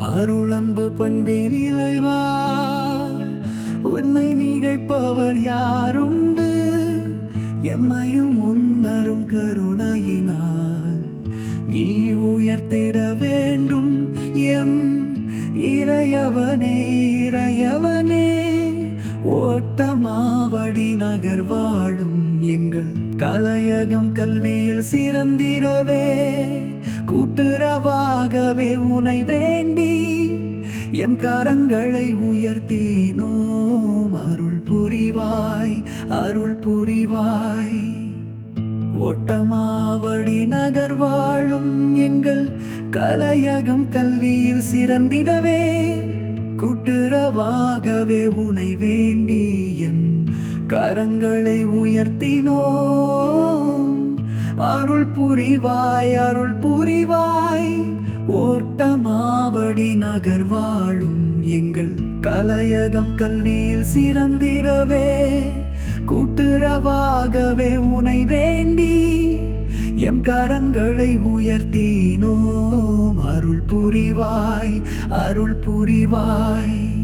அருளம்பு பண்பேன் இறைவா உன்னை நிகழ்ப்பவர் யாருண்டு எம்மையும் முன்னரும் கருணையினால் நீ உயர்த்திட வேண்டும் எம் இறையவனே இறையவனே ஓட்டமாவடி நகர் வாழும் எங்கள் கலையகம் கல்வியில் சிறந்திடவே கூட்டுறவாகவே உனை வேண்டி என் கரங்களை உயர்த்தினோம் அருள் புரிவாய் அருள் புரிவாய் ஓட்டமாவடி நகர் வாழும் எங்கள் கலையகம் கல்வியில் சிறந்திடவே கூட்டுறவாகவே உனை வேண்டி என் கரங்களை உயர்த்தினோம் அருள் புரிவாய் அருள் புரிவாய் ஓட்டமாவடி நகர் வாழும் எங்கள் கலையகம் கல்வியில் சிறந்திடவே கூட்டுறவாகவே உனை வேண்டி எம் கரங்களை உயர்த்தினோம் அருள் புரிவாய் அருள் புரிவாய்